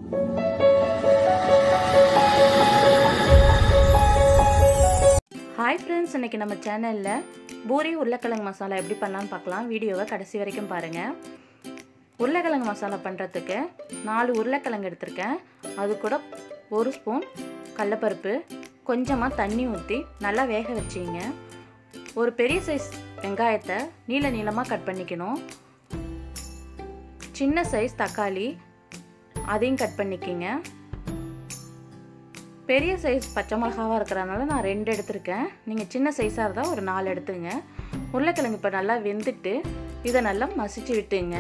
hi friends இன்றைக்கி நம்ம சேனலில் பூரி உருளைக்கிழங்கு மசாலா எப்படி பண்ணலான்னு பார்க்கலாம் வீடியோவை கடைசி வரைக்கும் பாருங்கள் உருளைக்கிழங்கு மசாலா பண்ணுறதுக்கு நாலு உருளைக்கிழங்கு எடுத்திருக்கேன் அது கூட ஒரு ஸ்பூன் கடலப்பருப்பு கொஞ்சமாக தண்ணி ஊற்றி நல்லா வேக வச்சிங்க ஒரு பெரிய சைஸ் வெங்காயத்தை நீள நீளமாக கட் பண்ணிக்கணும் சின்ன சைஸ் தக்காளி அதையும் கட் பண்ணிக்கிங்க பெரிய சைஸ் பச்சை மிளகாவாக இருக்கிறதுனால நான் ரெண்டு எடுத்திருக்கேன் நீங்கள் சின்ன சைஸாக இருந்தால் ஒரு நாலு எடுத்துங்க உருளைக்கிழங்கு இப்போ நல்லா வெந்துட்டு இதை நல்லா மசிச்சு விட்டுங்க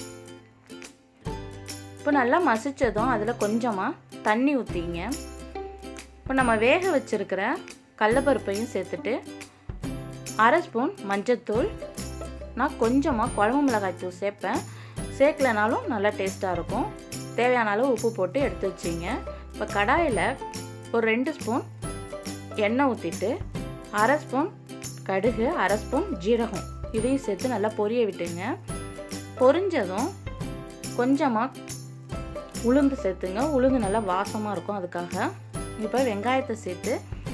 இப்போ நல்லா மசித்ததும் அதில் கொஞ்சமாக தண்ணி ஊற்றிங்க இப்போ நம்ம வேக வச்சுருக்கிற கடலப்பருப்பையும் சேர்த்துட்டு அரை ஸ்பூன் மஞ்சத்தூள் நான் கொஞ்சமாக குழம்பு மிளகாய் தூள் சேர்ப்பேன் சேர்க்கலனாலும் நல்லா டேஸ்ட்டாக இருக்கும் தேவையான அளவு உப்பு போட்டு எடுத்து வச்சிங்க இப்போ கடாயில் ஒரு ரெண்டு ஸ்பூன் எண்ணெய் ஊற்றிட்டு அரை ஸ்பூன் கடுகு அரை ஸ்பூன் ஜீரகம் இதையும் சேர்த்து நல்லா பொரிய விட்டுங்க பொரிஞ்சதும் கொஞ்சமாக உளுந்து சேர்த்துங்க உளுந்து நல்லா வாசமாக இருக்கும் அதுக்காக இப்போ வெங்காயத்தை சேர்த்து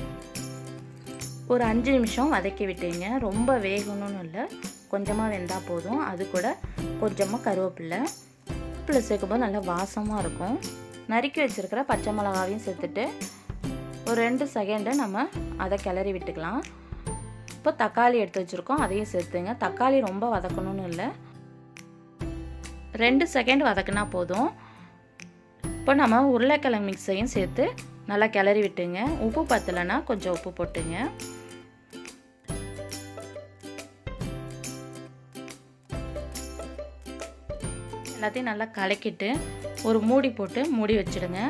ஒரு அஞ்சு நிமிஷம் வதக்கி விட்டுங்க ரொம்ப வேகணும்னு இல்லை கொஞ்சமாக வெந்தால் போதும் அது கூட கொஞ்சமாக கருவேப்பில்லை கருவேப்பிலை சேர்க்கும்போது நல்லா வாசமாக இருக்கும் நறுக்கி வச்சுருக்கிற பச்சை மிளகாவையும் சேர்த்துட்டு ஒரு ரெண்டு செகண்டு நம்ம அதை கிளறி விட்டுக்கலாம் இப்போ தக்காளி எடுத்து வச்சுருக்கோம் அதையும் சேர்த்துங்க தக்காளி ரொம்ப வதக்கணும்னு இல்லை ரெண்டு செகண்ட் வதக்குனா போதும் இப்போ நம்ம உருளைக்கிழங்கு மிக்ஸையும் சேர்த்து நல்லா கிளறி விட்டுங்க உப்பு பத்தலைன்னா கொஞ்சம் உப்பு போட்டுங்க எல்லாத்தையும் நல்லா கலக்கிட்டு ஒரு மூடி போட்டு மூடி வச்சுடுங்க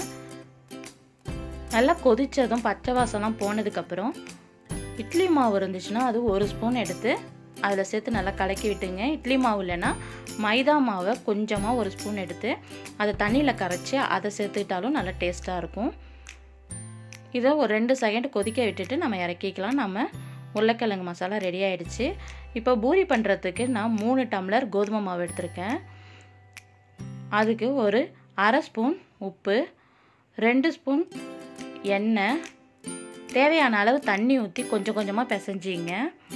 நல்லா கொதித்ததும் பச்சை வாசம்லாம் போனதுக்கப்புறம் இட்லி மாவு இருந்துச்சுன்னா அது ஒரு ஸ்பூன் எடுத்து அதில் சேர்த்து நல்லா கலக்கி விட்டுங்க இட்லி மாவு இல்லைன்னா மைதா மாவை கொஞ்சமாக ஒரு ஸ்பூன் எடுத்து அதை தண்ணியில் கரைச்சி அதை சேர்த்துக்கிட்டாலும் நல்லா டேஸ்ட்டாக இருக்கும் இதை ஒரு ரெண்டு செகண்ட் கொதிக்க விட்டுட்டு நம்ம இறக்கிக்கலாம் நம்ம உருளைக்கிழங்கு மசாலா ரெடி ஆகிடுச்சு இப்போ பூரி பண்ணுறதுக்கு நான் மூணு டம்ளர் கோதுமை மாவு எடுத்திருக்கேன் அதுக்கு ஒரு அரை ஸ்பூன் உப்பு ரெண்டு ஸ்பூன் எண்ணெய் தேவையான அளவு தண்ணி ஊற்றி கொஞ்சம் கொஞ்சமாக பிசைஞ்சிங்க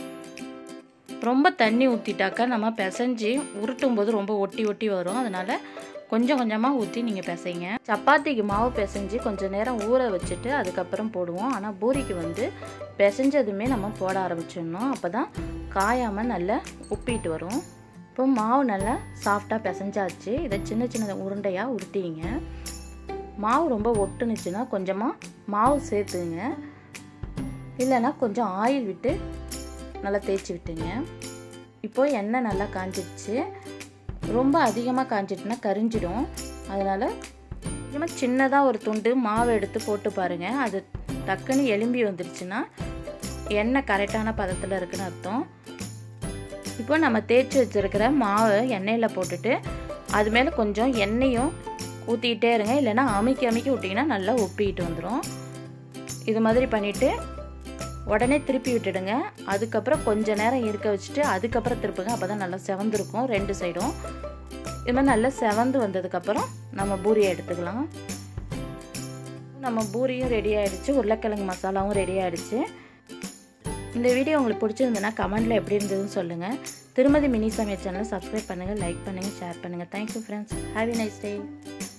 ரொம்ப தண்ணி ஊற்றிட்டாக்கா நம்ம பிசைஞ்சு உருட்டும் போது ரொம்ப ஒட்டி ஒட்டி வரும் அதனால் கொஞ்சம் கொஞ்சமாக ஊற்றி நீங்கள் பிசைங்க சப்பாத்திக்கு மாவு பிசைஞ்சு கொஞ்சம் நேரம் ஊற வச்சுட்டு அதுக்கப்புறம் போடுவோம் ஆனால் பூரிக்கு வந்து பிசைஞ்சதுமே நம்ம போட ஆரம்பிச்சிடணும் அப்போ தான் காயாமல் நல்லா உப்பிட்டு வரும் இப்போ மாவு நல்லா சாஃப்டாக பிசைஞ்சாச்சு இதை சின்ன சின்ன உருண்டையாக உருட்டிங்க மாவு ரொம்ப ஒட்டுனுச்சுன்னா கொஞ்சமாக மாவு சேர்த்துங்க இல்லைன்னா கொஞ்சம் ஆயில் விட்டு நல்லா தேய்ச்சி விட்டுங்க இப்போது எண்ணெய் நல்லா காஞ்சிடுச்சு ரொம்ப அதிகமாக காஞ்சிட்டுனா கரிஞ்சிடும் அதனால் கொஞ்சமாக சின்னதாக ஒரு துண்டு மாவு எடுத்து போட்டு பாருங்கள் அது டக்குன்னு எலும்பி வந்துடுச்சுன்னா எண்ணெய் கரெக்டான பதத்தில் இருக்குன்னு அர்த்தம் இப்போ நம்ம தேய்ச்சி வச்சுருக்கிற மாவை எண்ணெயில் போட்டுட்டு அது மேலே கொஞ்சம் எண்ணெயும் ஊற்றிக்கிட்டே இருங்க இல்லைன்னா அமுக்கி அமுக்கி விட்டிங்கன்னா நல்லா உப்பிக்கிட்டு வந்துடும் இது மாதிரி பண்ணிவிட்டு உடனே திருப்பி விட்டுடுங்க அதுக்கப்புறம் கொஞ்சம் நேரம் இருக்க வச்சுட்டு அதுக்கப்புறம் திருப்புங்க அப்போ தான் நல்லா செவந்துருக்கும் ரெண்டு சைடும் இது மாதிரி நல்லா செவந்து வந்ததுக்கப்புறம் நம்ம பூரியை எடுத்துக்கலாம் நம்ம பூரியும் ரெடி ஆகிடுச்சு உருளைக்கிழங்கு மசாலாவும் ரெடி ஆகிடுச்சு இந்த வீடியோ உங்களுக்கு பிடிச்சிருந்ததுன்னா கமெண்ட்டில் எப்படி இருந்ததுன்னு சொல்லுங்கள் திருமதி மினி சமையல் சேனலை சப்ஸ்கிரைப் பண்ணுங்கள் லைக் பண்ணுங்கள் ஷேர் பண்ணுங்கள் thank you friends have nice day